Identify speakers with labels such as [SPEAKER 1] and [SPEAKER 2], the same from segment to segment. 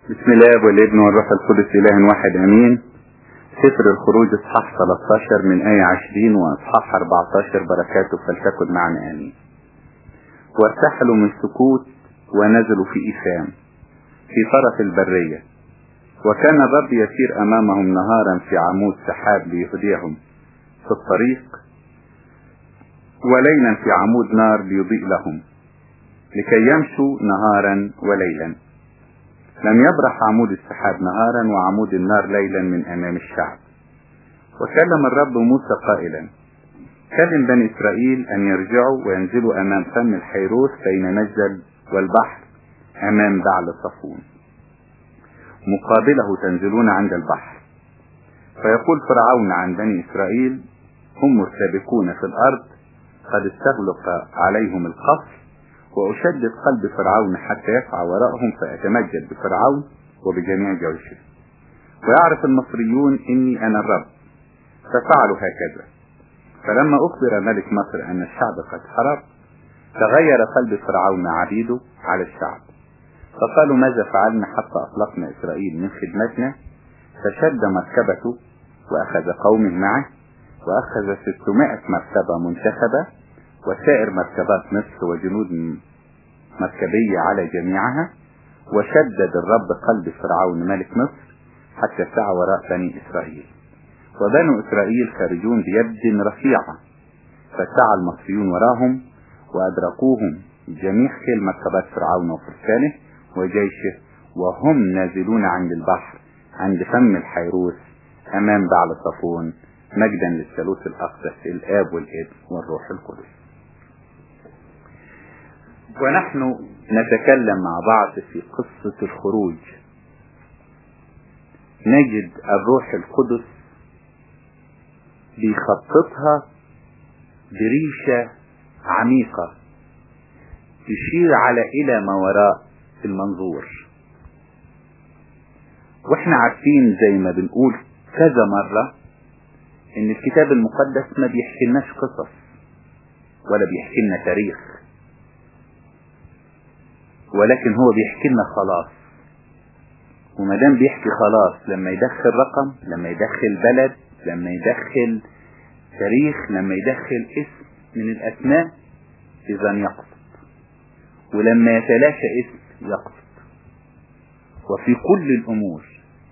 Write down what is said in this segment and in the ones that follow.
[SPEAKER 1] بسم الله والابن والروح القدس اله واحد امين سفر الخروج اصحاح 13 من آية 20 واصحاح 14 بركاته فلتكن معنا امين وارتحلوا من سكوت ونزلوا في إيثام في طرف البرية وكان الرب يسير أمامهم نهارا في عمود سحاب ليهديهم في الطريق وليلا في عمود نار ليضيء لهم لكي يمشوا نهارا وليلا لم يبرح عمود السحاب نهارا وعمود النار ليلا من أمام الشعب وكلم الرب موسى قائلا كلم بني إسرائيل أن يرجعوا وينزلوا أمام فم الحيروث بين نجل والبحر أمام بعل صفون مقابله تنزلون عند البحر فيقول فرعون عن بني إسرائيل هم مرتبكون في الأرض قد استغلق عليهم القصر وأشدد قلب فرعون حتى يسعى وراءهم فأتمجد بفرعون وبجميع جيشه ويعرف المصريون إني أنا الرب ففعلوا هكذا فلما أخبر ملك مصر أن الشعب قد حرب تغير قلب فرعون عبيده على الشعب فقالوا ماذا فعلنا حتى أطلقنا إسرائيل من خدمتنا فشد مركبته وأخذ قومه معه وأخذ 600 مركبة منتخبة وسائر مركبات مصر وجنود مركبية على جميعها وشدد الرب قلب فرعون ملك مصر حتى سعى وراء بني إسرائيل وبنو إسرائيل خارجون بيد رفيعة فسعى المصريون وراهم وأدركوهم جميع خيل مركبات فرعون وفرسانه وجيشه وهم نازلون عند البحر عند فم الحيروس أمام بعل صفون مجدا للثالوث الأقدس الآب والابن والروح القدس ونحن نتكلم مع بعض في قصة الخروج نجد الروح القدس بيخططها بريشة عميقة تشير على إلى ما وراء المنظور واحنا عارفين زي ما بنقول كذا مرة ان الكتاب المقدس ما بيحكي لناش قصص ولا بيحكي لنا تاريخ ولكن هو بيحكي لنا خلاص وما دام بيحكي خلاص لما يدخل رقم لما يدخل بلد لما يدخل تاريخ لما يدخل اسم من الاسماء اذا يقصد ولما يتلاشى اسم يقصد وفي كل الامور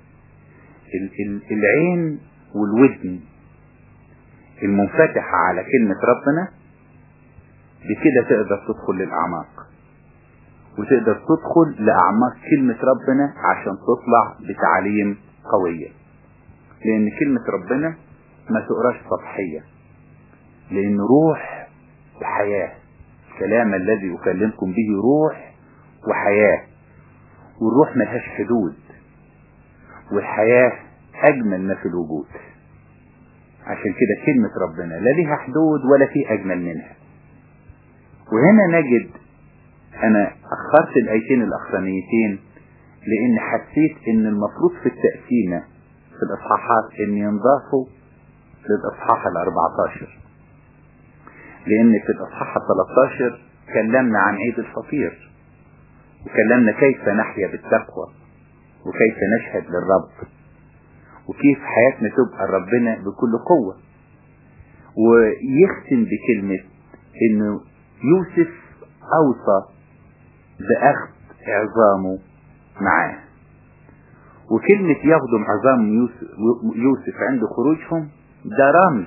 [SPEAKER 1] العين والودن المنفتحة على كلمة ربنا بكده تقدر تدخل للأعماق وتقدر تدخل لأعماق كلمة ربنا عشان تطلع بتعليم قوية لأن كلمة ربنا ما تقراش سطحية لأن روح وحياة الكلام الذي أكلمكم به روح وحياة والروح ملهاش حدود والحياة أجمل ما في الوجود عشان كده كلمة ربنا لا ليها حدود ولا في أجمل منها وهنا نجد أنا أخرت الآيتين الأخرانيتين لأن حسيت إن المفروض في التقسيمة في الإصحاحات إن ينضافوا للإصحاح ال 14 لأن في الإصحاح ال 13 كلمنا عن عيد الفطير وكلمنا كيف نحيا بالتقوى وكيف نشهد للرب وكيف حياتنا تبقى لربنا بكل قوة ويختم بكلمة انه يوسف اوصى باخذ عظامه معاه وكلمة ياخدوا عظام يوسف, يوسف عند خروجهم ده رمز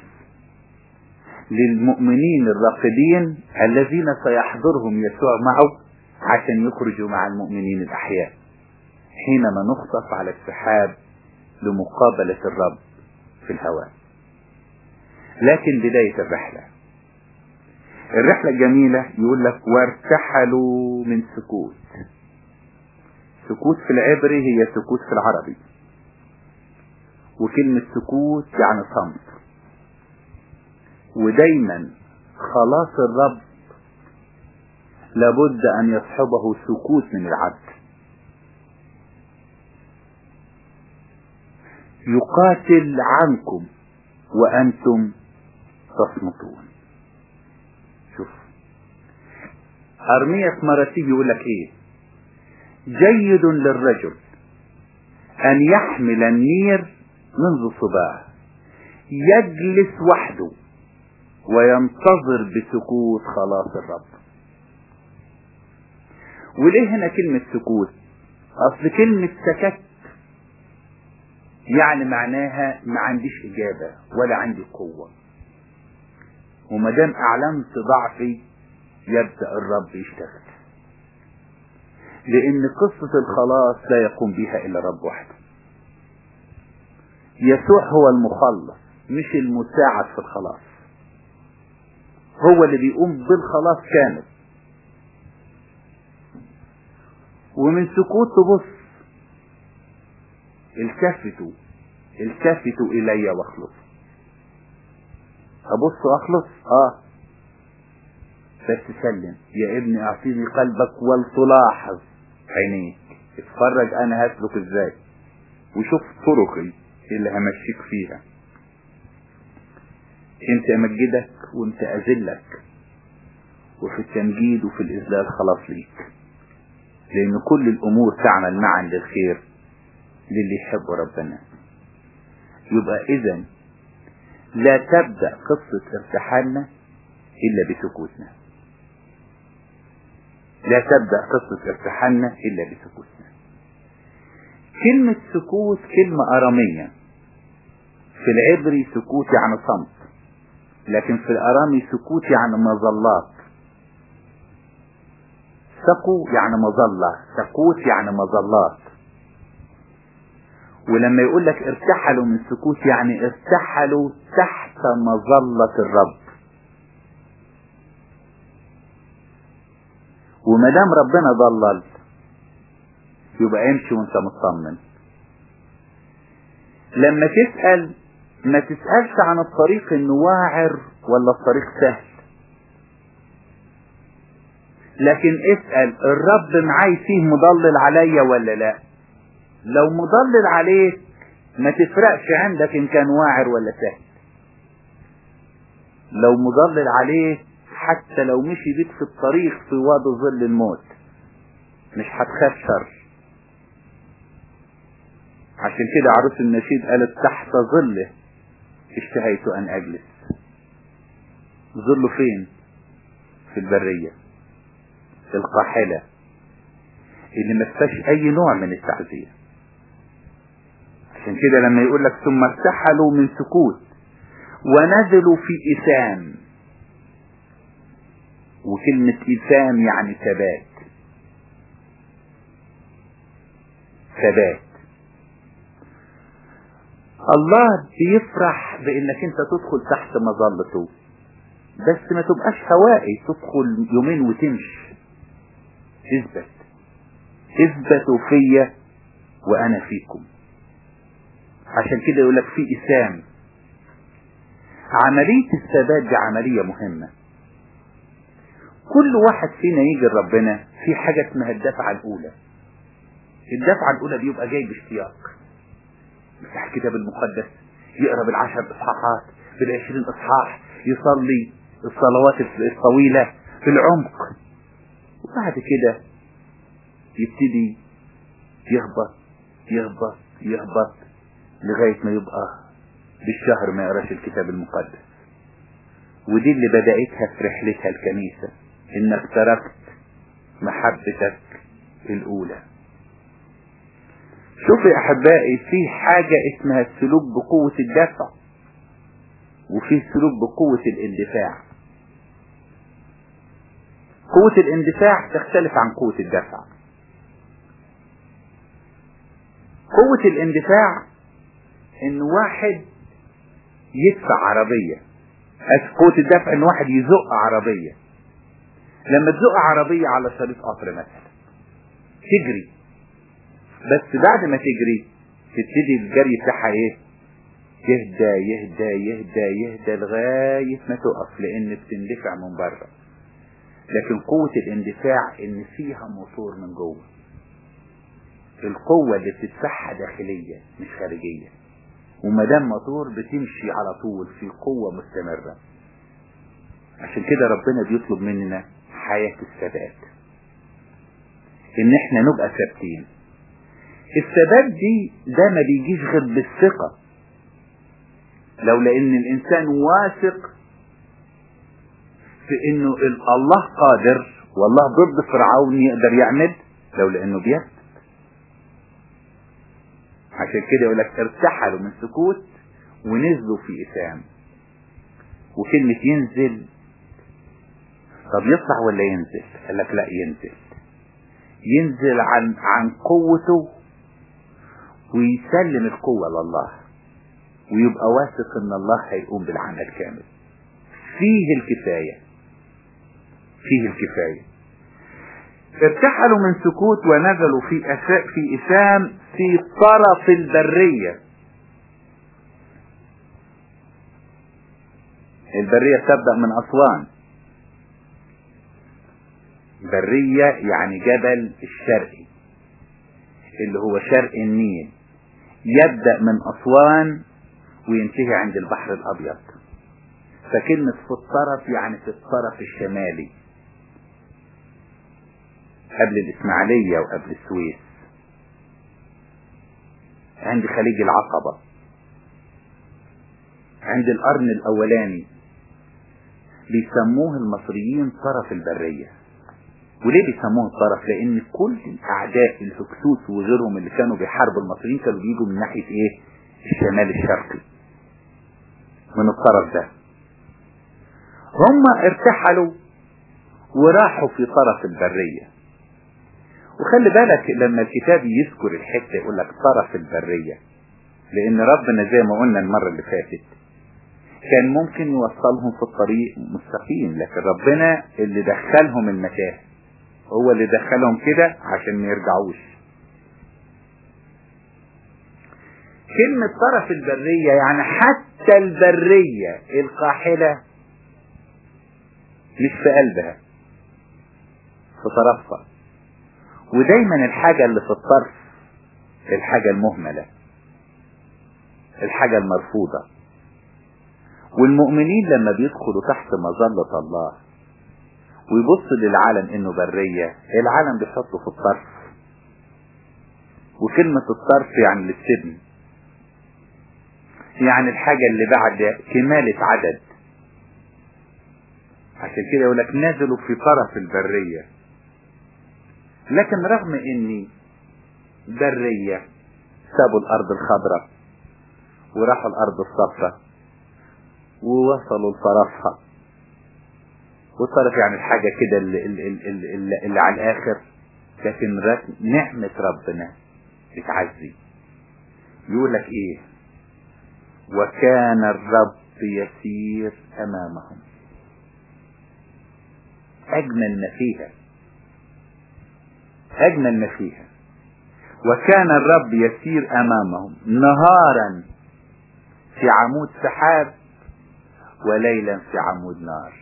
[SPEAKER 1] للمؤمنين الراقدين الذين سيحضرهم يسوع معه عشان يخرجوا مع المؤمنين الأحياء حينما نخطف على السحاب لمقابلة الرب في الهواء لكن بداية الرحلة الرحلة الجميلة يقول لك وارتحلوا من سكوت سكوت في العبري هي سكوت في العربي وكلمة سكوت يعني صمت ودايما خلاص الرب لابد أن يصحبه سكوت من العبد يقاتل عنكم وأنتم تصمتون شوف أرمية مراتيب يقول لك إيه جيد للرجل أن يحمل النير منذ صباه يجلس وحده وينتظر بسكوت خلاص الرب وليه هنا كلمة سكوت أصل كلمة سكت يعني معناها ما عنديش إجابة ولا عندي قوة وما دام أعلمت ضعفي يبدأ الرب يشتغل لأن قصة الخلاص لا يقوم بها إلا رب وحده يسوع هو المخلص مش المساعد في الخلاص هو اللي بيقوم بالخلاص كامل ومن سكوت تبص التفتوا التفتوا الي واخلص ابص واخلص اه بس سلم يا ابني اعطيني قلبك ولتلاحظ عينيك اتفرج انا هسلك ازاي وشوف طرقي اللي همشيك فيها انت امجدك وانت اذلك وفي التمجيد وفي الاذلال خلاص ليك لان كل الامور تعمل معا للخير للي يحب ربنا يبقى اذا لا تبدأ قصة ارتحالنا الا بسكوتنا لا تبدأ قصة ارتحالنا الا بسكوتنا كلمة سكوت كلمة ارامية في العبري سكوت يعني صمت لكن في الارامي سكوت يعني مظلات سقو يعني مظلة سكوت يعني مظلات ولما يقول لك ارتحلوا من سكوت يعني ارتحلوا تحت مظلة الرب وما دام ربنا ضلل يبقى امشي وانت مطمن لما تسأل ما تسألش عن الطريق انه واعر ولا الطريق سهل لكن اسأل الرب معاي فيه مضلل عليا ولا لا لو مضلل عليك ما تفرقش عندك ان كان واعر ولا سهل لو مضلل عليك حتى لو مشي بيك في الطريق في وادي ظل الموت مش هتخاف شر عشان كده عروس النشيد قالت تحت ظله اشتهيت ان اجلس ظله فين في البرية في القاحلة اللي ما فيهاش اي نوع من التعزية عشان كده لما يقول لك ثم ارتحلوا من سكوت ونزلوا في إثام وكلمة إثام يعني ثبات ثبات الله بيفرح بانك انت تدخل تحت مظلته بس ما تبقاش هوائي تدخل يومين وتمشي اثبت اثبتوا فيا وانا فيكم عشان كده يقول لك في اسام عملية الثبات دي عملية مهمة كل واحد فينا يجي لربنا في حاجة اسمها الدفعة الأولى الدفعة الأولى بيبقى جاي باشتياق يفتح الكتاب المقدس يقرا بالعشر اصحاحات بالعشرين اصحاح يصلي الصلوات الطويلة في العمق وبعد كده يبتدي يهبط يهبط يهبط لغاية ما يبقى بالشهر ما يقراش الكتاب المقدس ودي اللي بدأتها في رحلتها الكنيسة انك تركت محبتك الاولى شوف يا احبائي في حاجة اسمها السلوك بقوة الدفع وفي سلوك بقوة الاندفاع قوة الاندفاع تختلف عن قوة الدفع قوة الاندفاع ان واحد يدفع عربية قوة الدفع ان واحد يزق عربية لما تزق عربية على شريط قطر مثلا تجري بس بعد ما تجري تبتدي الجري بتاعها ايه يهدى يهدى يهدى يهدى لغاية ما تقف لان بتندفع من بره لكن قوة الاندفاع ان فيها موتور من جوه القوة اللي بتدفعها داخلية مش خارجية وما دام موتور بتمشي على طول في قوة مستمرة عشان كده ربنا بيطلب مننا حياة الثبات ان احنا نبقى ثابتين الثبات دي ده ما بيجيش غير بالثقة لو لان الانسان واثق في انه الله قادر والله ضد فرعون يقدر يعمل لو لانه بيثبت عشان كده يقول لك ارتحلوا من سكوت ونزلوا في إسام وكلمة ينزل طب يطلع ولا ينزل قال لك لا ينزل ينزل عن عن قوته ويسلم القوة لله ويبقى واثق ان الله هيقوم بالعمل كامل فيه الكفاية فيه الكفاية ارتحلوا من سكوت ونزلوا في أساء في إسام في طرف البرية البرية تبدأ من أسوان برية يعني جبل الشرقي اللي هو شرق النيل يبدأ من أسوان وينتهي عند البحر الأبيض فكلمة في الطرف يعني في الطرف الشمالي قبل الإسماعيلية وقبل السويس عند خليج العقبة عند القرن الأولاني بيسموه المصريين طرف البرية وليه بيسموه الطرف لأن كل أعداء الهكسوس وغيرهم اللي كانوا بيحاربوا المصريين كانوا بيجوا من ناحية إيه الشمال الشرقي من الطرف ده هم ارتحلوا وراحوا في طرف البرية وخلي بالك لما الكتاب يذكر الحتة يقول لك طرف البرية لان ربنا زي ما قلنا المرة اللي فاتت كان ممكن يوصلهم في الطريق مستقيم لكن ربنا اللي دخلهم المتاهة هو اللي دخلهم كده عشان ما يرجعوش كلمة طرف البرية يعني حتى البرية القاحلة مش في قلبها في طرفها ودايما الحاجة اللي في الطرف الحاجة المهملة الحاجة المرفوضة والمؤمنين لما بيدخلوا تحت مظلة الله ويبص للعالم انه برية العالم بيحطه في الطرف وكلمة الطرف يعني للسجن يعني الحاجة اللي بعد كمالة عدد عشان كده يقول لك نزلوا في طرف البرية لكن رغم اني برية سابوا الارض الخضراء وراحوا الارض الصفراء ووصلوا لطرفها والطرف يعني الحاجة كده اللي, اللي, اللي, اللي على الاخر لكن نعمة ربنا بتعزي يقول لك ايه وكان الرب يسير امامهم اجمل ما فيها اجمل ما فيها وكان الرب يسير امامهم نهارا في عمود سحاب وليلا في عمود نار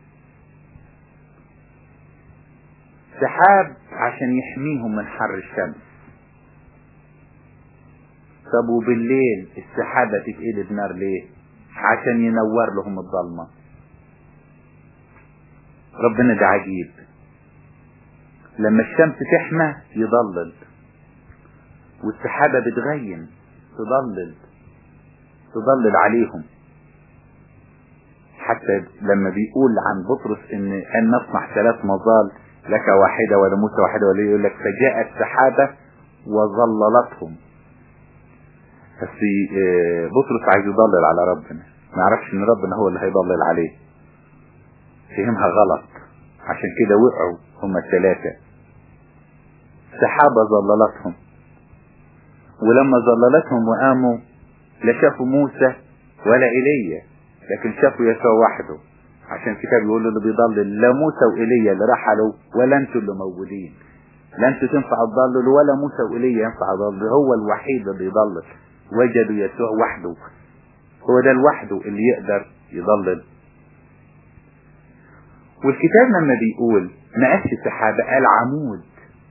[SPEAKER 1] سحاب عشان يحميهم من حر الشمس طب وبالليل السحابة تتقلب نار ليه عشان ينور لهم الضلمة ربنا ده عجيب لما الشمس تحمى يضلل والسحابة بتغيم تضلل تضلل عليهم حتى لما بيقول عن بطرس ان ان نصنع ثلاث مظال لك واحدة ولموسى واحدة ولا يقول لك فجاءت سحابة وظللتهم بس بطرس عايز يضلل على ربنا ما يعرفش ان ربنا هو اللي هيضلل عليه فهمها غلط عشان كده وقعوا هم الثلاثة سحابة ظللتهم ولما ظللتهم وقاموا لا شافوا موسى ولا ايليا لكن شافوا يسوع وحده عشان الكتاب يقول اللي بيضلل لا موسى وايليا اللي رحلوا ولا انتوا اللي موجودين لا انتوا تنفع تضللوا ولا موسى وايليا ينفع يضلل هو الوحيد اللي يضلل وجدوا يسوع وحده هو ده لوحده اللي يقدر يضلل والكتاب لما بيقول ما قالش سحابة قال عمود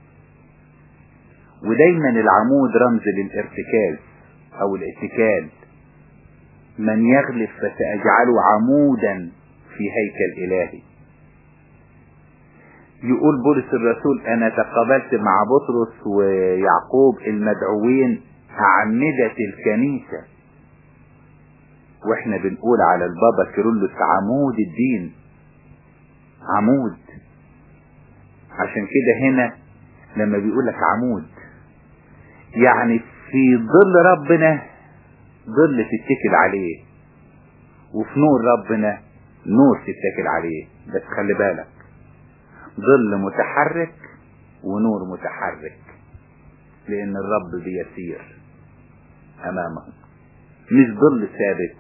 [SPEAKER 1] ودايما العمود رمز للارتكاز او الاتكال من يغلب فسأجعله عمودا في هيكل إلهي يقول بولس الرسول انا تقابلت مع بطرس ويعقوب المدعوين اعمدة الكنيسة واحنا بنقول على البابا كيرلس عمود الدين عمود عشان كده هنا لما بيقول لك عمود يعني في ظل ربنا ظل تتكل عليه وفي نور ربنا نور تتكل عليه بس خلي بالك ظل متحرك ونور متحرك لان الرب بيسير امامهم مش ظل ثابت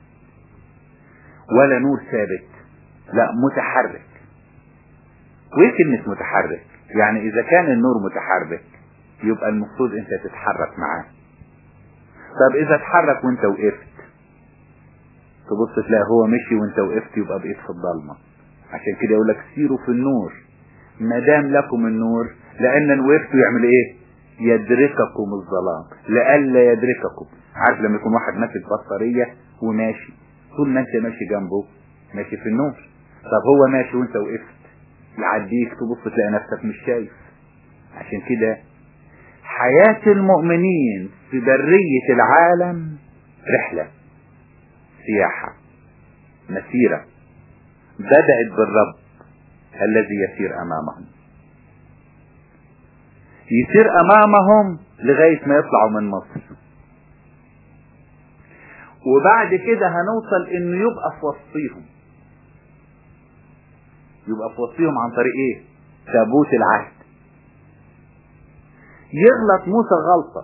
[SPEAKER 1] ولا نور ثابت لا متحرك وايه كلمة متحرك يعني اذا كان النور متحرك يبقى المفروض انت تتحرك معاه طب اذا اتحرك وانت وقفت تبص تلاقي هو مشي وانت وقفت يبقى بقيت في الضلمة عشان كده يقول لك سيروا في النور ما دام لكم النور لان وقفتوا يعمل ايه يدرككم الظلام لئلا يدرككم عارف لما يكون واحد ماسك بطارية وماشي طول ما انت ماشي جنبه ماشي في النور طب هو ماشي وانت وقفت يعديك تبص تلاقي نفسك مش شايف عشان كده حياة المؤمنين في برية العالم رحلة سياحة مسيرة بدأت بالرب الذي يسير أمامهم يسير أمامهم لغاية ما يطلعوا من مصر وبعد كده هنوصل انه يبقى في وسطيهم يبقى في وسطيهم عن طريق ايه تابوت العهد يغلط موسى غلطة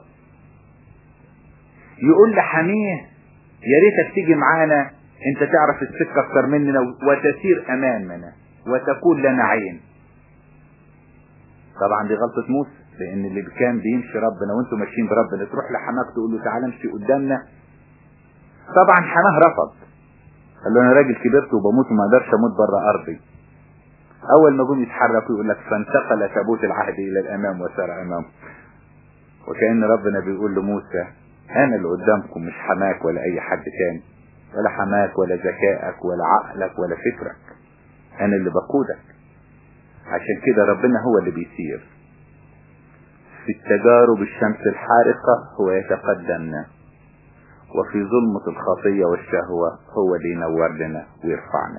[SPEAKER 1] يقول لحميه يا ريتك تيجي معانا انت تعرف السكة اكتر مننا وتسير امامنا وتكون لنا عين طبعا دي غلطة موسى لان اللي كان بيمشي ربنا وانتم ماشيين بربنا تروح لحماك تقول له تعالى امشي قدامنا طبعا حماه رفض قال له انا راجل كبرت وبموت وما اقدرش اموت بره ارضي اول ما جم يتحركوا يقول لك فانتقل تابوت العهد الى الامام وسار امامه وكأن ربنا بيقول لموسى انا اللي قدامكم مش حماك ولا اي حد تاني ولا حماك ولا ذكائك ولا عقلك ولا فكرك انا اللي بقودك عشان كده ربنا هو اللي بيسير في التجارب الشمس الحارقة هو يتقدمنا وفي ظلمة الخطية والشهوة هو اللي ينور لنا ويرفعنا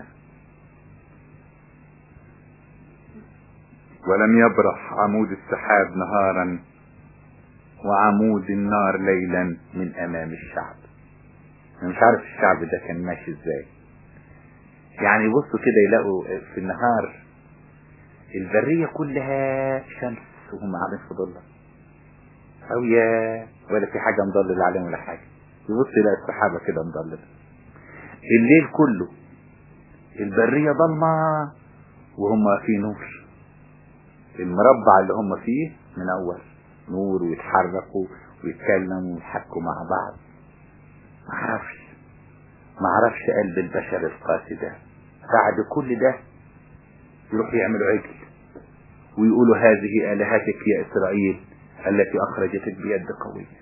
[SPEAKER 1] ولم يبرح عمود السحاب نهارا وعمود النار ليلا من امام الشعب انا مش عارف الشعب ده كان ماشي ازاي يعني يبصوا كده يلاقوا في النهار البرية كلها شمس وهم قاعدين في ضلة او يا ولا في حاجة مضلل عليهم ولا حاجة يبص يلاقي السحابة كده مضللة الليل كله البرية ضلمة وهم في نور المربع اللي هم فيه منور نور ويتحركوا ويتكلموا ويحكوا مع بعض معرفش معرفش قلب البشر القاسي ده بعد كل ده يروح يعملوا عجل ويقولوا هذه آلهتك يا إسرائيل التي أخرجتك بيد قوية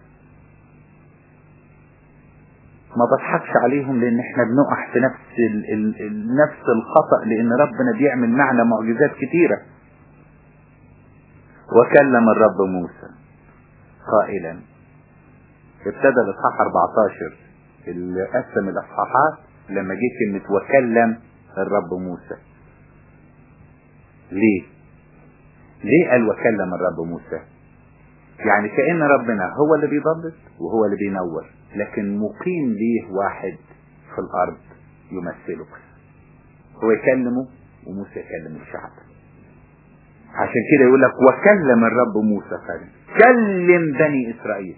[SPEAKER 1] ما بضحكش عليهم لان احنا بنقع في نفس ال ال ال نفس الخطأ لان ربنا بيعمل معنا معجزات كتيرة وكلم الرب موسى قائلا ابتدى الاصحاح 14 اللي قسم الاصحاحات لما جه كلمة وكلم الرب موسى ليه ليه قال وكلم الرب موسى يعني كأن ربنا هو اللي بيضلل وهو اللي بينور لكن مقيم ليه واحد في الارض يمثله هو يكلمه وموسى يكلم الشعب عشان كده يقول لك وكلم الرب موسى فعلا كلم بني اسرائيل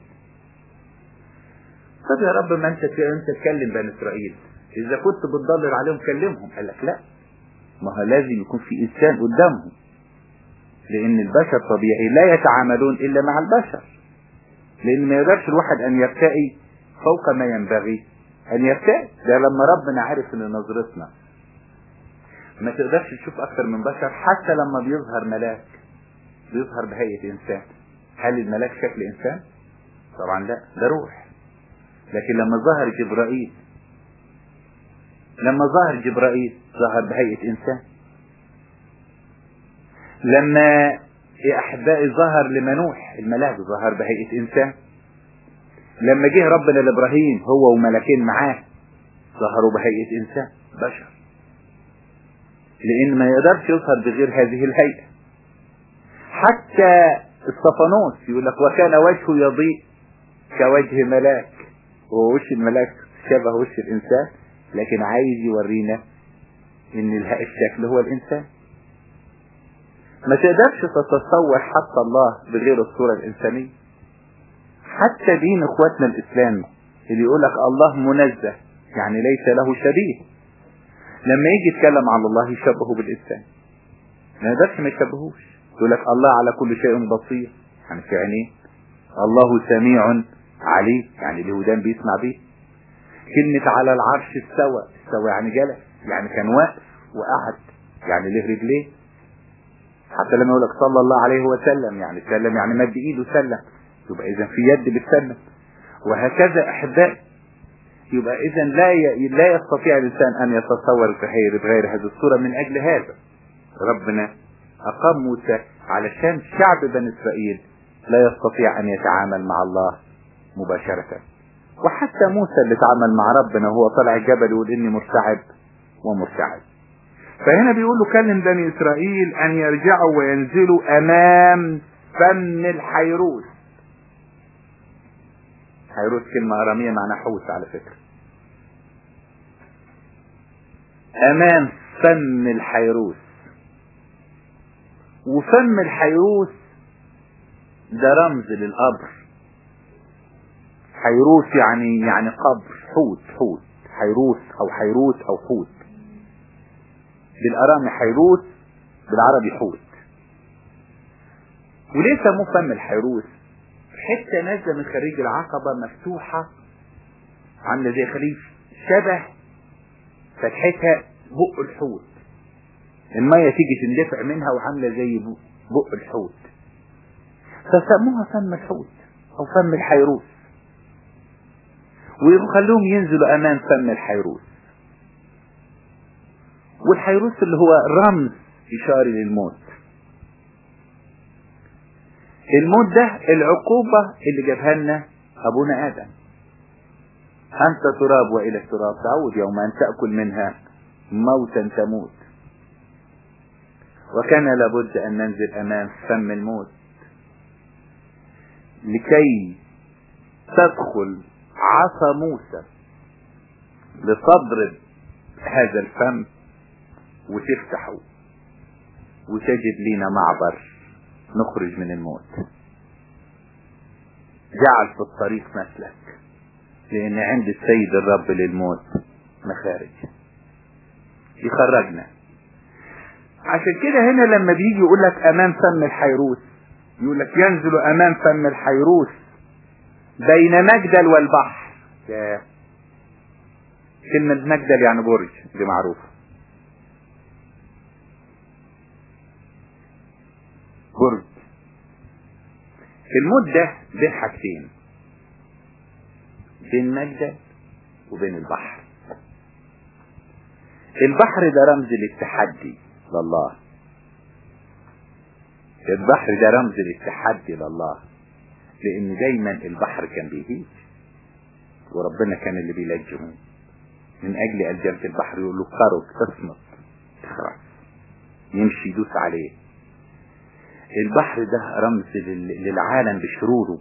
[SPEAKER 1] طب يا رب ما انت انت تكلم بني اسرائيل اذا كنت بتضلل عليهم كلمهم قال لك لا ما هو لازم يكون في انسان قدامهم لان البشر طبيعي لا يتعاملون الا مع البشر لان ما يقدرش الواحد ان يرتقي فوق ما ينبغي ان يرتقي ده لما ربنا عرف ان نظرتنا ما تقدرش تشوف اكتر من بشر حتى لما بيظهر ملاك بيظهر بهيئة انسان هل الملاك شكل انسان طبعا لا ده روح لكن لما ظهر جبرائيل لما ظهر جبرائيل ظهر بهيئة انسان لما يا احبائي ظهر لمنوح الملاك ظهر بهيئة انسان لما جه ربنا لابراهيم هو وملكين معاه ظهروا بهيئة انسان بشر لان ما يقدرش يظهر بغير هذه الهيئة حتى الصفانوس يقول لك وكان وجهه يضيء كوجه ملاك ووش الملاك شبه وش الانسان لكن عايز يورينا ان الشكل هو الانسان ما تقدرش تتصور حتى الله بغير الصورة الانسانية حتى دين اخواتنا الاسلام اللي يقول لك الله منزه يعني ليس له شبيه لما يجي يتكلم عن الله يشبهه بالانسان ما يقدرش ما يشبهوش يقول لك الله على كل شيء بصير يعني في عينيه الله سميع عليه يعني الهدان بيسمع بيه كلمة على العرش استوى استوى يعني جلس يعني كان واقف وقعد يعني له رجليه حتى لما يقول لك صلى الله عليه وسلم يعني سلم يعني مد ايده سلم يبقى اذا في يد بتسلم وهكذا احبائي يبقى اذا لا ي... لا يستطيع الانسان ان يتصور التحير بغير هذه الصورة من اجل هذا ربنا اقام موسى علشان شعب بني اسرائيل لا يستطيع ان يتعامل مع الله مباشرة وحتى موسى اللي تعامل مع ربنا وهو طلع الجبل يقول اني مرتعب ومرتعب فهنا بيقول له كلم بني اسرائيل ان يرجعوا وينزلوا امام فم الحيروس حيروس كلمة ارامية معناها حوت على فكرة امام فم الحيروس وفم الحيروس ده رمز للقبر حيروس يعني يعني قبر حوت حوت حيروس او حيروس او حوت بالارامي حيروس بالعربي حوت وليه سموه فم الحيروس حتة نازلة من خريج العقبة مفتوحة عاملة زي خليج شبه فتحتها بق الحوت المية تيجي تندفع منها وعاملة زي بق الحوت فسموها فم الحوت او فم الحيروس ويخلوهم ينزلوا امام فم الحيروس والحيروس اللي هو رمز اشاري للموت الموت ده العقوبة اللي جابها لنا ابونا ادم انت تراب والى التراب تعود يوم ان تأكل منها موتا تموت وكان لابد ان ننزل امام فم الموت لكي تدخل عصا موسى لتضرب هذا الفم وتفتحه وتجد لنا معبر نخرج من الموت جعل في الطريق مسلك لان عند السيد الرب للموت مخارج يخرجنا عشان كده هنا لما بيجي يقول لك امام فم الحيروس يقول لك ينزل امام فم الحيروس بين مجدل والبحر يا كلمة مجدل يعني برج دي معروفة برج الموت ده بين حاجتين بين مجدل وبين البحر البحر ده رمز للتحدي لله البحر ده رمز للتحدي لله لان دايما البحر كان بيهيج وربنا كان اللي بيلجمه من اجل الجمة البحر يقول له قرب تصمت تخرس يمشي يدوس عليه البحر ده رمز للعالم بشروره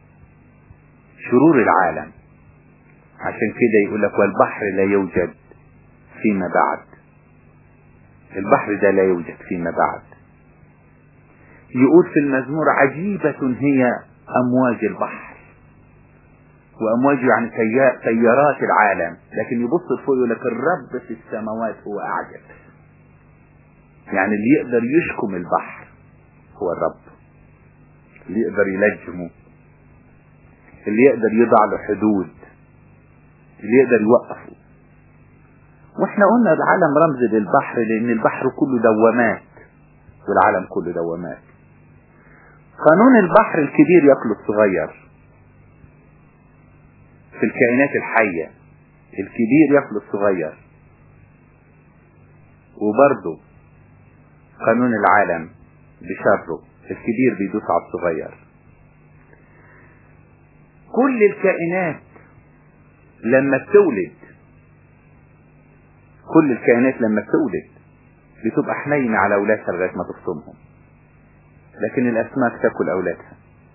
[SPEAKER 1] شرور العالم عشان كده يقول لك والبحر لا يوجد فيما بعد البحر ده لا يوجد فيما بعد يقول في المزمور عجيبة هي أمواج البحر وأمواج يعني تيارات العالم لكن يبص فوق يقول لك الرب في السماوات هو أعجب يعني اللي يقدر يشكم البحر هو الرب اللي يقدر يلجمه اللي يقدر يضع له حدود اللي يقدر يوقفه واحنا قلنا العالم رمز للبحر لان البحر كله دوامات والعالم كله دوامات قانون البحر الكبير ياكل الصغير في الكائنات الحية الكبير ياكل الصغير وبرضه قانون العالم بشره الكبير بيدوس على الصغير كل الكائنات لما بتولد كل الكائنات لما بتولد بتبقى حنينة على أولادها لغاية ما تفصمهم لكن الأسماك تاكل أولادها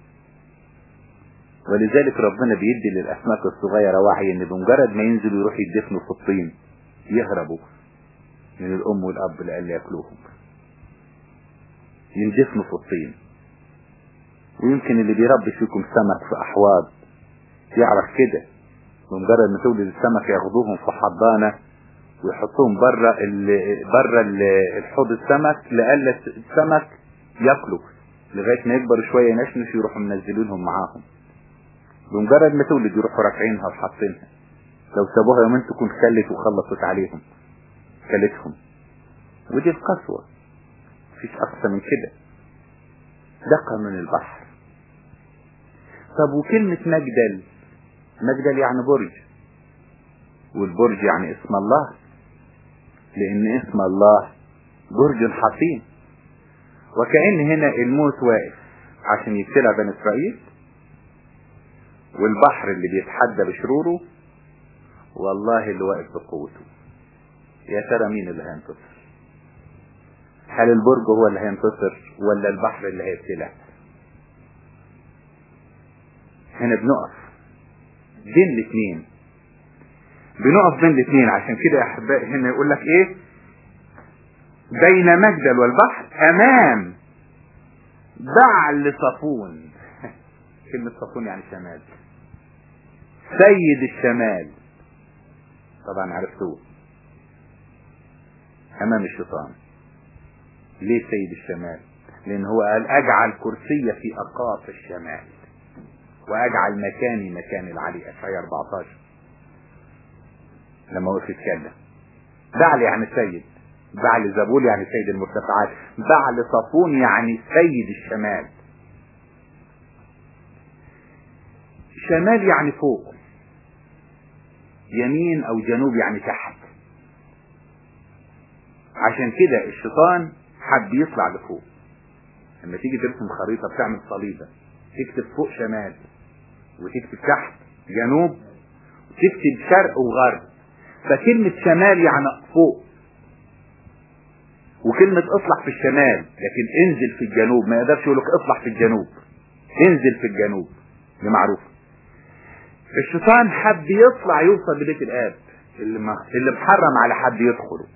[SPEAKER 1] ولذلك ربنا بيدي للأسماك الصغيرة وعي إن بمجرد ما ينزلوا يروحوا يدفنوا في الطين يهربوا من الأم والأب لألا ياكلوهم يندفنوا في الطين ويمكن اللي بيربي فيكم سمك في أحواض يعرف كده بمجرد ما تولد السمك ياخدوهم في حضانة ويحطوهم بره بره الحوض السمك لألا السمك ياكلوا لغاية ما يكبر شوية ينشنش يروحوا منزلينهم معاهم بمجرد ما تولد يروحوا رافعينها وحاطينها لو سابوها يومين تكون خلت وخلصت عليهم كلتهم ودي القسوة مفيش أقصى من كده ده قانون البحر طب وكلمة مجدل مجدل يعني برج والبرج يعني اسم الله لأن اسم الله برج حصين وكأن هنا الموت واقف عشان يبتلع بني إسرائيل والبحر اللي بيتحدى بشروره والله اللي واقف بقوته يا ترى مين اللي هينتصر هل البرج هو اللي هينتصر ولا البحر اللي هيبتلع هنا بنقف بين الاثنين بنقف بين الاثنين عشان كده يا احبائي هنا يقول لك ايه بين مجدل والبحر امام بعل صفون كلمة صفون يعني شمال سيد الشمال طبعا عرفتوه امام الشيطان ليه سيد الشمال لان هو قال اجعل كرسي في اقاصي الشمال واجعل مكاني مكان العلي اشعياء 14 لما وقف يتكلم بعل يعني سيد بعل زبول يعني سيد المرتفعات بعل صفون يعني سيد الشمال شمال يعني فوق يمين او جنوب يعني تحت عشان كده الشيطان حب يطلع لفوق لما تيجي ترسم خريطة بتعمل صليبة تكتب فوق شمال وتكتب تحت جنوب وتكتب شرق وغرب فكلمة شمال يعني فوق وكلمة اطلع في الشمال لكن انزل في الجنوب ما يقدرش يقول لك اطلع في الجنوب انزل في الجنوب دي معروفة الشيطان حب يطلع يوصل لبيت الاب اللي ما اللي محرم على حد يدخله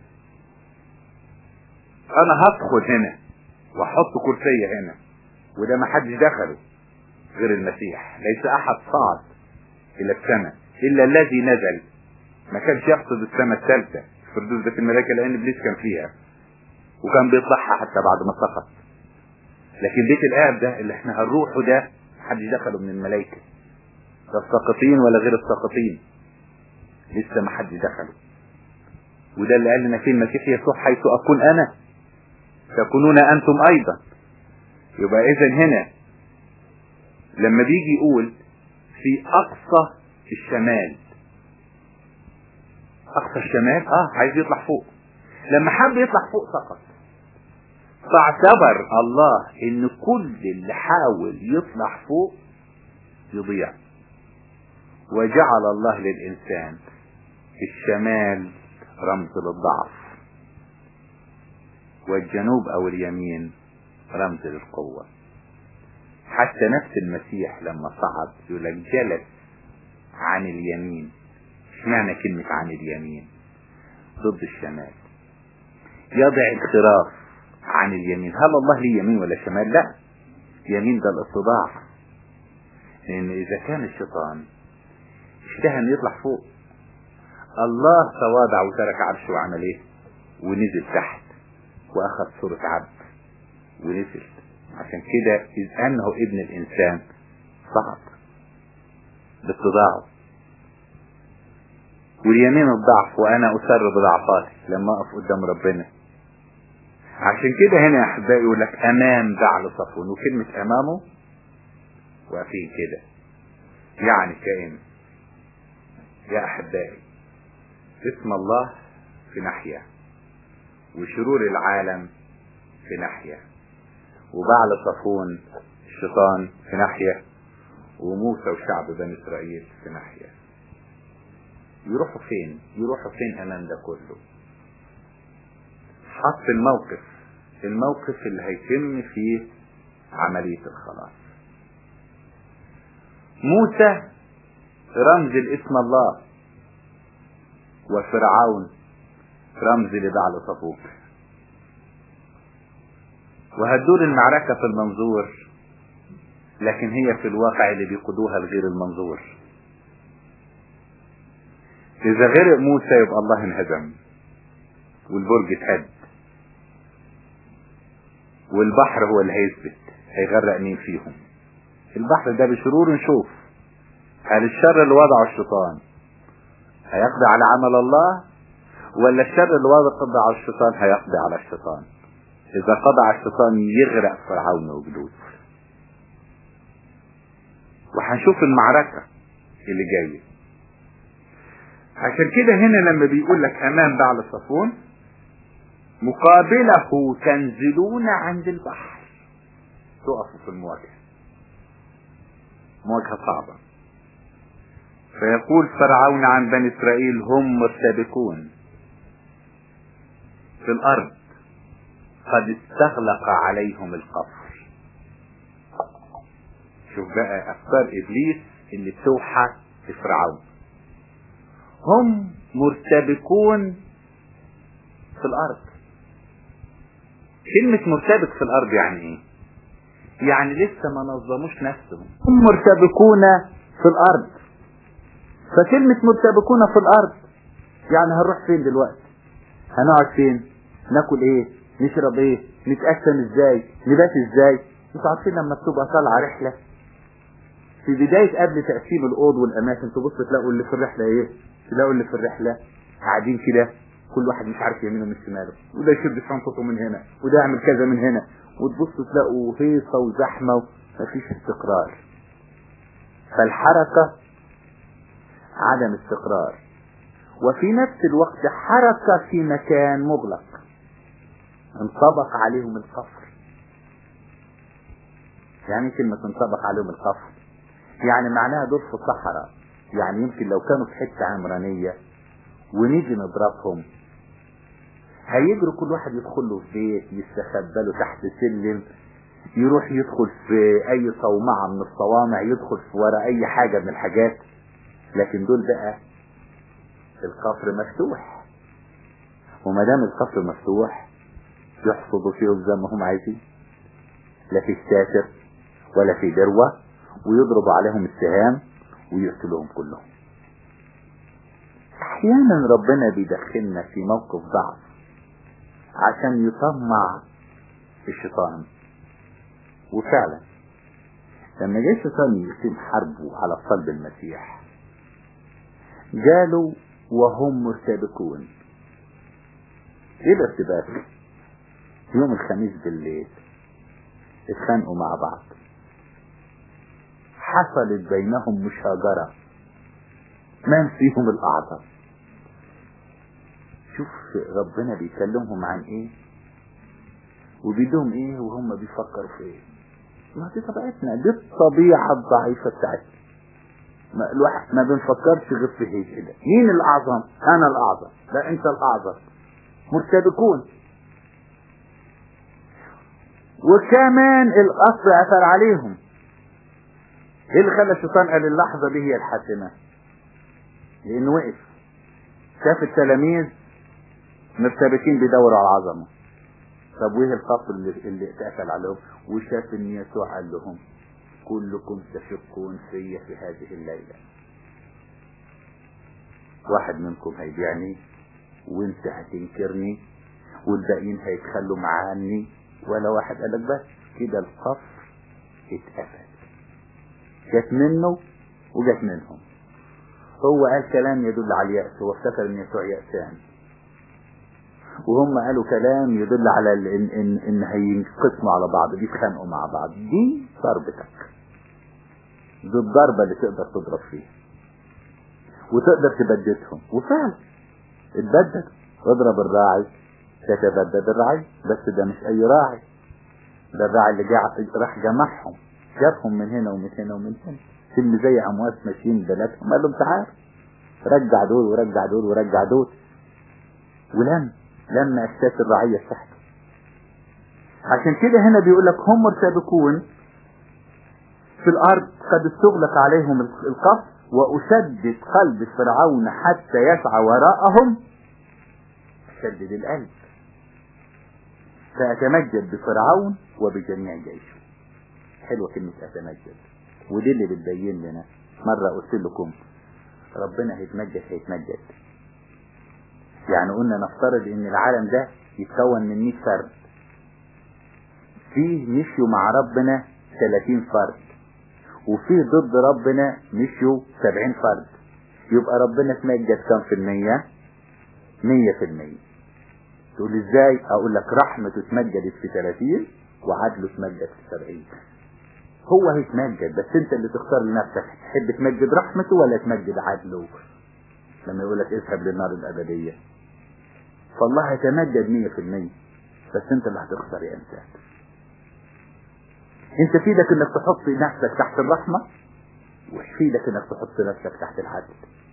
[SPEAKER 1] انا هدخل هنا واحط كرسي هنا وده ما حدش دخله غير المسيح ليس احد صعد الى السماء الا الذي نزل ما كانش يقصد السماء الثالثة فردوس بيت الملائكة لان ابليس كان فيها وكان بيطلعها حتى بعد ما سقط لكن بيت الاب ده اللي احنا هنروحه ده محدش دخله من الملائكة لا الساقطين ولا غير الساقطين لسه ما حدش دخله وده اللي قال لنا فيه المسيح يسوع حيث اكون انا تكونون انتم ايضا يبقى اذا هنا لما بيجي يقول في اقصى الشمال اقصى الشمال اه عايز يطلع فوق لما حب يطلع فوق سقط فاعتبر الله ان كل اللي حاول يطلع فوق يضيع وجعل الله للانسان في الشمال رمز للضعف والجنوب او اليمين رمز للقوة حتى نفس المسيح لما صعد يقول لك جلس عن اليمين اشمعنى كلمة عن اليمين ضد الشمال يضع الخراف عن اليمين هل الله ليه يمين ولا شمال لا يمين ده الاتضاع لان اذا كان الشيطان اشتهى ان يطلع فوق الله تواضع وترك عرشه وعمل ايه ونزل تحت واخذ صورة عبد ونزل عشان كده اذ انه ابن الانسان صعد باتضاعه واليمين الضعف وانا اسر بضعفاتي لما اقف قدام ربنا عشان كده هنا يا احبائي يقول لك امام بعل صفون وكلمة امامه واقفين كده يعني كائن يا احبائي اسم الله في ناحية وشرور العالم في ناحية وبعل صفون الشيطان في ناحية وموسى وشعب بني إسرائيل في ناحية يروحوا فين يروحوا فين أمام ده كله حط الموقف الموقف اللي هيتم فيه عملية الخلاص موسى رمز لاسم الله وفرعون رمز لبعل صفوك وهتدور المعركة في المنظور لكن هي في الواقع اللي بيقودوها الغير المنظور إذا غرق موسى يبقى الله انهزم والبرج اتهد والبحر هو اللي هيثبت هيغرق مين فيهم البحر ده بشرور نشوف هل الشر اللي وضعه الشيطان هيقضي على عمل الله ولا الشر اللي وضعه على الشيطان هيقضي على الشيطان اذا قضى على الشيطان يغرق فرعون وجلوده وهنشوف المعركة اللي جاية عشان كده هنا لما بيقول لك امام بعل صفون مقابله تنزلون عند البحر تقفوا في المواجهة مواجهة صعبة فيقول فرعون عن بني اسرائيل هم مرتبكون في الارض قد استغلق عليهم القصر شوف بقى افكار ابليس اللي بتوحى لفرعون هم مرتبكون في الارض كلمة مرتبك في الارض يعني ايه يعني لسه ما نظموش نفسهم هم مرتبكون في الارض فكلمة مرتبكون في الارض يعني هنروح فين دلوقتي هنقعد فين ناكل ايه نشرب ايه نتقسم ازاي نبات ازاي انتوا عارفين لما بتبقى طالعه رحله في بدايه قبل تقسيم الاوض والاماكن تبص تلاقوا اللي في الرحله ايه تلاقوا اللي في الرحله قاعدين كده كل واحد مش عارف يمينه من شماله وده يشد شنطته من هنا وده يعمل كذا من هنا وتبص تلاقوا هيصه وزحمه مفيش استقرار فالحركه عدم استقرار وفي نفس الوقت حركه في مكان مغلق انطبق عليهم القفر يعني كلمة انطبق عليهم القفر يعني معناها دول في الصحراء يعني يمكن لو كانوا في حتة عمرانية ونيجي نضربهم هيجروا كل واحد يدخل له في بيت يستخبى له تحت سلم يروح يدخل في اي صومعة من الصوامع يدخل في ورا اي حاجة من الحاجات لكن دول بقى القفر مفتوح وما دام القفر مفتوح يحصدوا فيهم زي ما هم عايزين لا في ساتر ولا في دروة ويضربوا عليهم السهام ويقتلوهم كلهم احيانا ربنا بيدخلنا في موقف ضعف عشان يطمع الشيطان وفعلا لما جه الشيطان يقيم حربه على صلب المسيح جالوا وهم مرتبكون ايه الارتباك يوم الخميس بالليل اتخانقوا مع بعض حصلت بينهم مشاجرة من فيهم الأعظم شوف ربنا بيكلمهم عن ايه وبيدهم ايه وهم بيفكروا في ايه ما دي طبيعتنا دي الطبيعة الضعيفة بتاعتنا ما الواحد ما بنفكرش غير في هي كده مين الأعظم أنا الأعظم لا أنت الأعظم مرتبكون وكمان القصر اثر عليهم ايه اللي خلى الشيطان قال اللحظه دي هي الحاسمه لانه وقف شاف التلاميذ مرتبكين بيدوروا على العظمه طب وايه القصر اللي, اللي اتقفل عليهم وشاف ان يسوع قال لهم كلكم تشكون في في هذه الليله واحد منكم هيبيعني وانت هتنكرني والباقيين هيتخلوا عني ولا واحد قال لك بس كده القصر اتقفل جت منه وجت منهم هو قال كلام يدل على اليأس هو افتكر ان يسوع يأسان وهم قالوا كلام يدل على ال- ان ان, إن هينقسموا على بعض بيتخانقوا مع بعض دي ضربتك دي الضربة اللي تقدر تضرب فيها وتقدر تبددهم وفعلا اتبدد اضرب الراعي تتبدد الرعي بس ده مش اي راعي ده الراعي اللي جاع راح جمعهم جابهم من هنا ومن هنا ومن هنا اللي زي امواس ماشيين بلادهم قال لهم تعال رجع دول ورجع دول ورجع دول ولم لما اشتات الرعية تحته عشان كده هنا بيقول لك هم مرتبكون في الارض قد استغلق عليهم القصر واشدد قلب فرعون حتى يسعى وراءهم شدد القلب فأتمجد بفرعون وبجميع جيشه حلوة كلمة أتمجد ودي اللي بتبين لنا مرة قلت لكم ربنا هيتمجد هيتمجد يعني قلنا نفترض ان العالم ده يتكون من 100 فرد فيه مشيوا مع ربنا 30 فرد وفيه ضد ربنا مشيوا 70 فرد يبقى ربنا اتمجد كم في المية 100 في المية تقول ازاي اقول لك رحمته اتمجدت في 30 وعدله اتمجد في 70 هو هيتمجد بس انت اللي تختار لنفسك تحب تمجد رحمته ولا تمجد عدله لما يقول لك اذهب للنار الابدية فالله هيتمجد مية في المية بس انت اللي هتختار يا انسان انت في ايدك انك تحط نفسك تحت الرحمة وفي ايدك انك تحط نفسك تحت العدل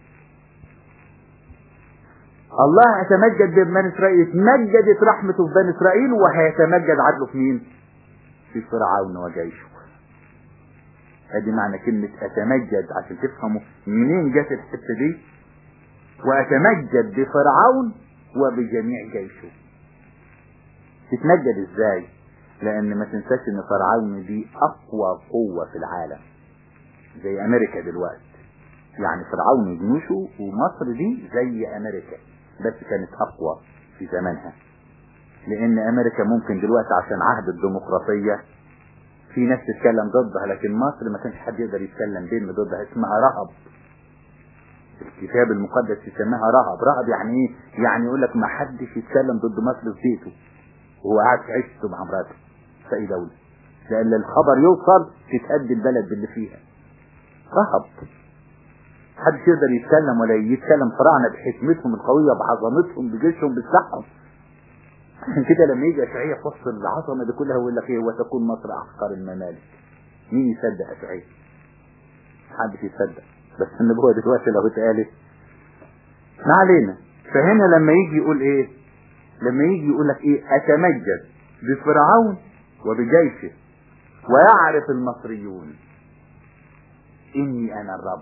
[SPEAKER 1] الله يتمجد ببني اسرائيل اتمجدت رحمته في بني اسرائيل وهيتمجد عدله في مين في فرعون وجيشه ادي معنى كلمة اتمجد عشان تفهموا منين جت الحتة دي واتمجد بفرعون وبجميع جيشه تتمجد ازاي لان ما تنساش ان فرعون دي اقوى قوة في العالم زي امريكا دلوقتي يعني فرعون وجنوشه ومصر دي زي امريكا بس كانت اقوى في زمانها لان امريكا ممكن دلوقتي عشان عهد الديمقراطية في ناس تتكلم ضدها لكن مصر ما كانش حد يقدر يتكلم بين ضدها اسمها رهب الكتاب المقدس يسميها رهب رهب يعني ايه يعني يقول لك ما حدش يتكلم ضد مصر في بيته وهو قاعد في عيشته مع مراته في اي دولة لان الخبر يوصل تتهدي البلد باللي فيها رهب محدش يقدر يتكلم ولا يتكلم فراعنة بحكمتهم القوية بعظمتهم بجيشهم بسلاحهم عشان كده لما يجي اشعية في وسط العظمة دي كلها ويقول لك ايه وتكون مصر احقر الممالك مين يصدق اشعية محدش يصدق بس النبوة دلوقتي لو اتقالت ما علينا فهنا لما يجي يقول ايه لما يجي يقول لك ايه اتمجد بفرعون وبجيشه ويعرف المصريون اني انا الرب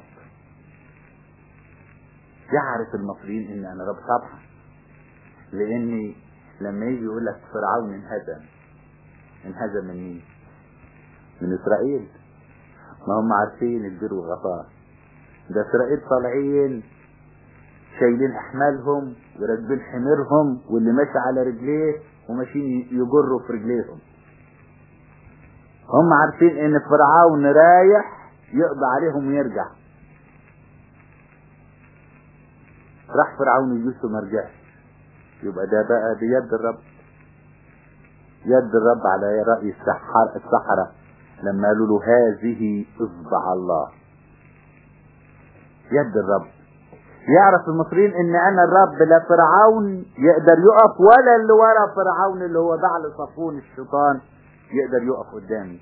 [SPEAKER 1] يعرف المصريين ان انا رب طبعا لاني لما يجي يقول لك فرعون انهزم انهزم من مين من اسرائيل ما هم عارفين البر والغفار ده اسرائيل طالعين شايلين احمالهم وراكبين حميرهم واللي ماشي على رجليه وماشيين يجروا في رجليهم هم عارفين ان فرعون رايح يقضي عليهم ويرجع راح فرعون يجوز وما رجعش يبقى ده بقى بيد الرب يد الرب على رأي السحر السحرة لما قالوا له هذه اصبع الله يد الرب يعرف المصريين ان انا الرب لا فرعون يقدر يقف ولا اللي ورا فرعون اللي هو بعل صفون الشيطان يقدر يقف قدامي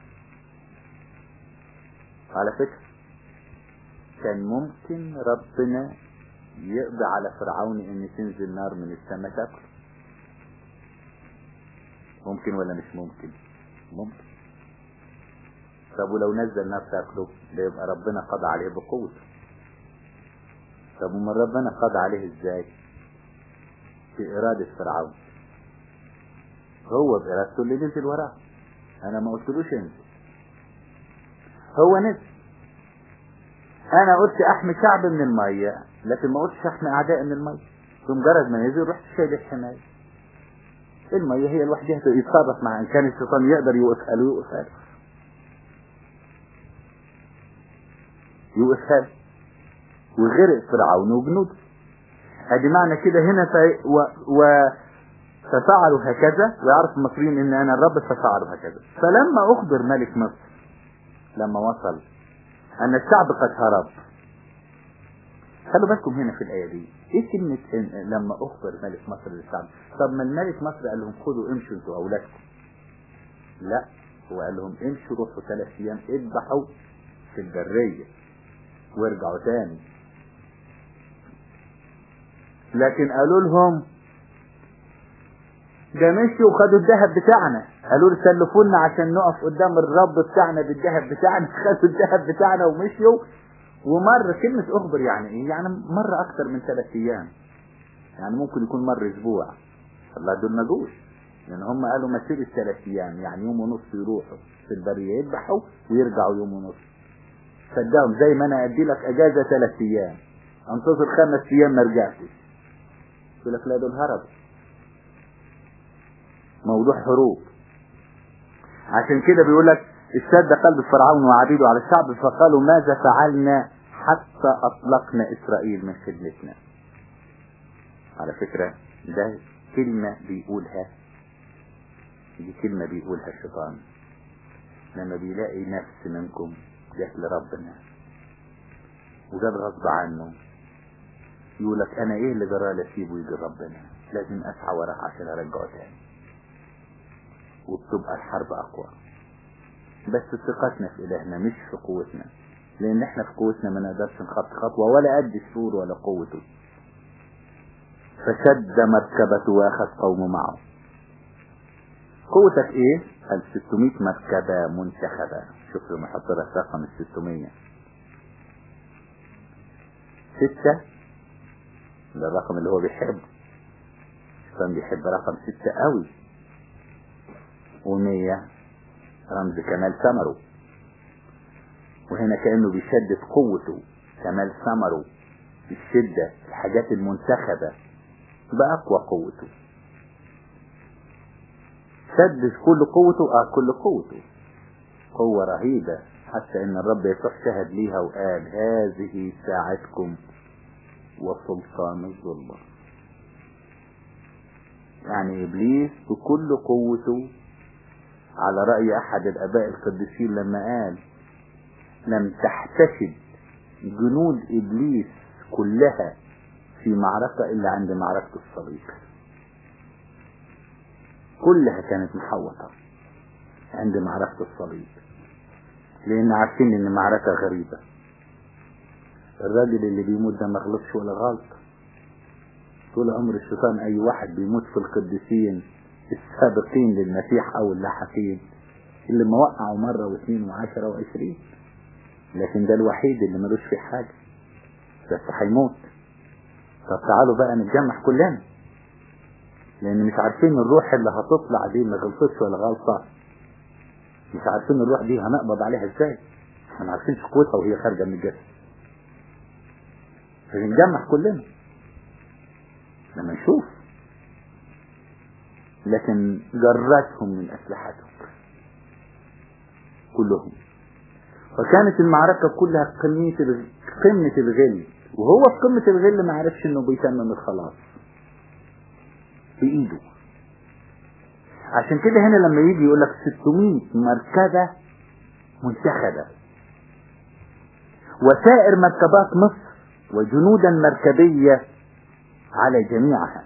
[SPEAKER 1] على فكرة كان ممكن ربنا يقضي على فرعون ان تنزل نار من السماء تاكله ممكن ولا مش ممكن ممكن طب ولو نزل نار تاكله ده يبقى ربنا قضى عليه بقوته طب ومن ربنا قضى عليه ازاي في ارادة فرعون هو بارادته اللي نزل وراه انا ما قلتلوش انزل هو نزل انا قلت احمي شعب من المية لكن ما قلتش احمي اعداء من المية بمجرد ما نزل رحت شايل الحماية المية هي لوحدها يتصرف مع ان كان الشيطان يقدر يوقفها له يوقفها له يوقفها له وغرق فرعون وجنوده ادي معنى كده هنا ف... و... و... ففعلوا هكذا ويعرف المصريين ان انا الرب ففعلوا هكذا فلما اخبر ملك مصر لما وصل ان الشعب قد هرب خلوا بالكم هنا في الايه دي ايه كلمه إن لما اخبر ملك مصر للشعب طب ما الملك مصر قال لهم خدوا امشوا انتوا اولادكم لا هو قال لهم امشوا روحوا ثلاث ايام اذبحوا في البرية وارجعوا تاني لكن قالوا لهم ده مشي وخدوا الذهب بتاعنا قالوا له سلفونا عشان نقف قدام الرب بتاعنا بالذهب بتاعنا خدوا الذهب بتاعنا ومشيوا ومر كلمة اخبر يعني ايه يعني مر اكتر من ثلاث ايام يعني ممكن يكون مر اسبوع الله دول ما جوش لان هم قالوا مسير الثلاث ايام يعني يوم ونص يروحوا في البرية يذبحوا ويرجعوا يوم ونص صدقهم زي ما انا ادي لك اجازة ثلاث ايام انتظر خمس ايام ما رجعتش يقول لك لا دول هربوا موضوع هروب عشان كده بيقول لك اشتد قلب فرعون وعبيده على الشعب فقالوا ماذا فعلنا حتى اطلقنا اسرائيل من خدمتنا على فكرة ده كلمة بيقولها دي كلمة بيقولها الشيطان لما بيلاقي نفس منكم جات لربنا وجاب غصب عنه يقول لك انا ايه اللي جرى اسيبه يجي ربنا لازم اسعى وراه عشان ارجعه تاني وبتبقى الحرب اقوى بس ثقتنا في الهنا مش في قوتنا لان احنا في قوتنا ما نقدرش نخط خطوة ولا قد السور ولا قوته فشد مركبته واخذ قومه معه قوتك ايه قال 600 مركبة منتخبة شوف لما يحط لك رقم ال 600 ستة ده الرقم اللي هو بيحبه كان بيحب رقم ستة قوي ومية رمز كمال ثمره وهنا كأنه بيشدد قوته كمال ثمره الشدة الحاجات المنتخبة بأقوى قوته شدد كل قوته اه كل قوته قوة رهيبة حتى ان الرب يسوع شهد ليها وقال هذه ساعتكم وسلطان الظلمة يعني ابليس بكل قوته على رأي احد الاباء القديسين لما قال لم تحتشد جنود ابليس كلها في معركة الا عند معركة الصليب كلها كانت محوطة عند معركة الصليب لان عارفين ان معركة غريبة الراجل اللي بيموت ده ما غلطش ولا غلط طول عمر الشيطان اي واحد بيموت في القديسين السابقين للمسيح او اللاحقين اللي ما وقعوا مرة واثنين وعشرة وعشرين لكن ده الوحيد اللي ملوش فيه حاجة بس هيموت طب تعالوا بقى نتجمع كلنا لان مش عارفين الروح اللي هتطلع دي ما غلطتش ولا غلطة مش عارفين الروح دي هنقبض عليها ازاي احنا عارفين قوتها وهي خارجة من الجسد فنجمع كلنا لما نشوف لكن جرتهم من اسلحتهم كلهم فكانت المعركة كلها قمة قمة الغل وهو في قمة الغل ما عرفش انه بيتمم الخلاص في ايده عشان كده هنا لما يجي يقول لك 600 مركبة منتخبة وسائر مركبات مصر وجنودا مركبية على جميعها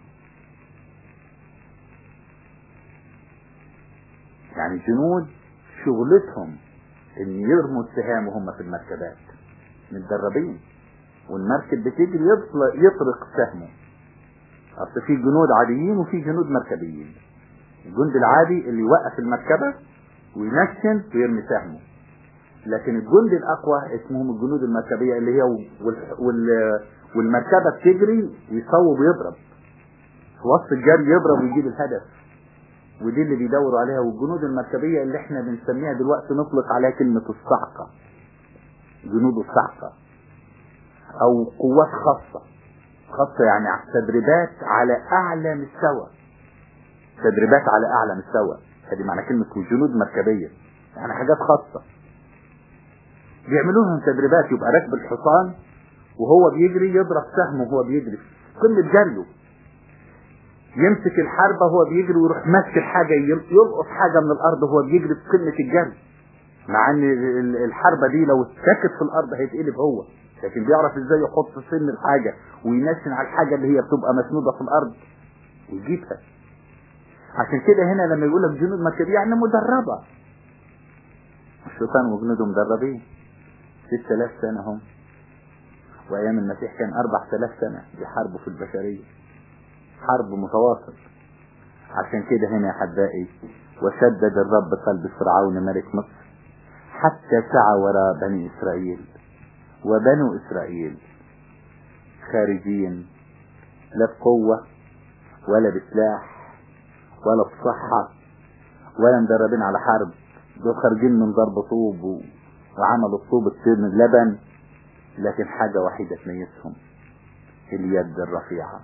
[SPEAKER 1] يعني جنود شغلتهم ان يرموا السهام وهم في المركبات متدربين والمركب بتجري يطرق سهمه اصل في جنود عاديين وفي جنود مركبيين الجند العادي اللي يوقف المركبة وينشن ويرمي سهمه لكن الجند الاقوى اسمهم الجنود المركبية اللي هي وال... وال... والمركبة بتجري ويصوب ويضرب في وسط الجري يضرب ويجيب الهدف ودي اللي بيدوروا عليها والجنود المركبية اللي احنا بنسميها دلوقتي نطلق عليها كلمة الصعقة جنود الصعقة او قوات خاصة خاصة يعني تدريبات على اعلى مستوى تدريبات على اعلى مستوى هذه معنى كلمة جنود مركبية يعني حاجات خاصة بيعملوا لهم تدريبات يبقى راكب الحصان وهو بيجري يضرب سهم وهو بيجري في قمة جريه يمسك الحربة وهو بيجري ويروح ماسك حاجة يلقط حاجة من الأرض وهو بيجري في قمة الجري مع ان الحربة دي لو اتسكت في الأرض هيتقلب هو لكن بيعرف ازاي يحط سن الحاجة وينشن على الحاجة اللي هي بتبقى مسنودة في الأرض ويجيبها عشان كده هنا لما يقول لك جنود مكة يعني مدربة الشيطان وجنوده مدربين ست آلاف سنة هم وأيام المسيح كان أربع آلاف سنة بيحاربوا في البشرية حرب متواصل عشان كده هنا يا أحبائي وشدد الرب قلب فرعون ملك مصر حتى سعى وراء بني إسرائيل وبنو إسرائيل خارجين لا بقوة ولا بسلاح ولا بصحة ولا مدربين على حرب دول خارجين من ضرب طوب و... وعملوا الطوب تصير من لبن لكن حاجة وحيدة تميزهم اليد الرفيعة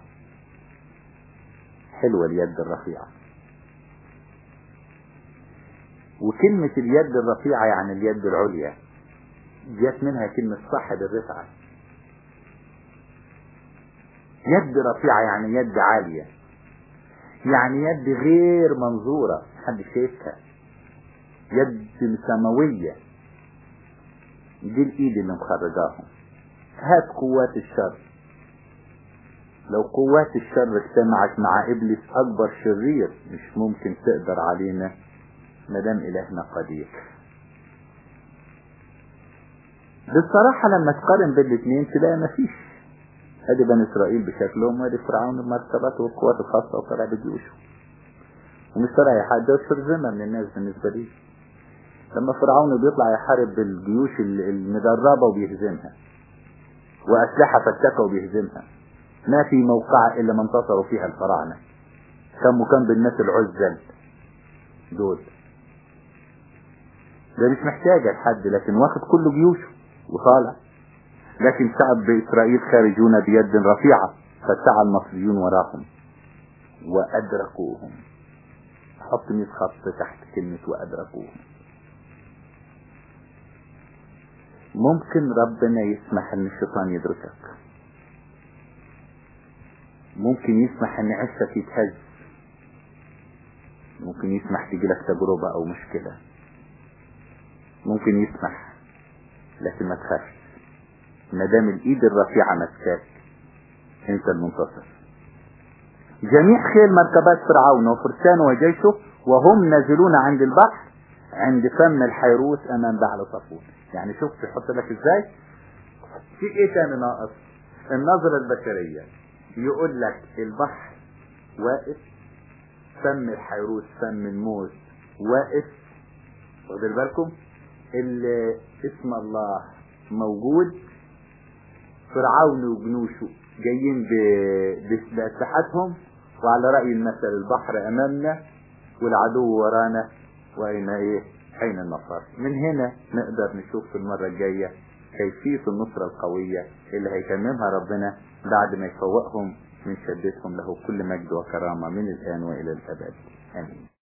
[SPEAKER 1] حلوة اليد الرفيعة وكلمة اليد الرفيعة يعني اليد العليا جت منها كلمة صاحب الرفعة يد رفيعة يعني يد عالية يعني يد غير منظورة محدش شايفها يد سماوية دي الايد اللي مخرجاهم هات قوات الشر لو قوات الشر اجتمعت مع ابليس اكبر شرير مش ممكن تقدر علينا مدام الهنا قدير بالصراحة لما تقارن بين الاثنين تلاقي مفيش ادي بني اسرائيل بشكلهم وادي فرعون بمرتباته والقوات الخاصة وطلع بجيوشه ومش طالع يحارب ده شرذمة من الناس بالنسبة لي لما فرعون بيطلع يحارب بالجيوش المدربة وبيهزمها وأسلحة فتكة وبيهزمها ما في موقع إلا ما انتصروا فيها الفراعنة كم وكم بالناس العزل دول ده مش محتاجة لحد لكن واخد كل جيوشه وطالع لكن شعب إسرائيل خارجون بيد رفيعة فسعى المصريون وراهم وأدركوهم حط 100 خط تحت كلمة وأدركوهم ممكن ربنا يسمح ان الشيطان يدركك ممكن يسمح ان عشك يتهز ممكن يسمح تجيلك تجربة او مشكلة ممكن يسمح لكن ما تخافش ما دام الايد الرفيعة مسكاك انت المنتصر جميع خيل مركبات فرعون وفرسانه وجيشه وهم نازلون عند البحر عند فم الحيروس امام بعل صفون يعني شوف تحط لك ازاي في ايه تاني ناقص النظرة البشرية يقول لك البحر واقف فم الحيروس فم الموت واقف واخد بالكم اللي اسم الله موجود فرعون وجنوشه جايين بأسلحتهم وعلى رأي المثل البحر أمامنا والعدو ورانا وأين إيه أين النصر من هنا نقدر نشوف في المرة الجاية كيفية النصرة القوية اللي هيتممها ربنا بعد ما يفوقهم من شدتهم له كل مجد وكرامة من الآن وإلى الأبد آمين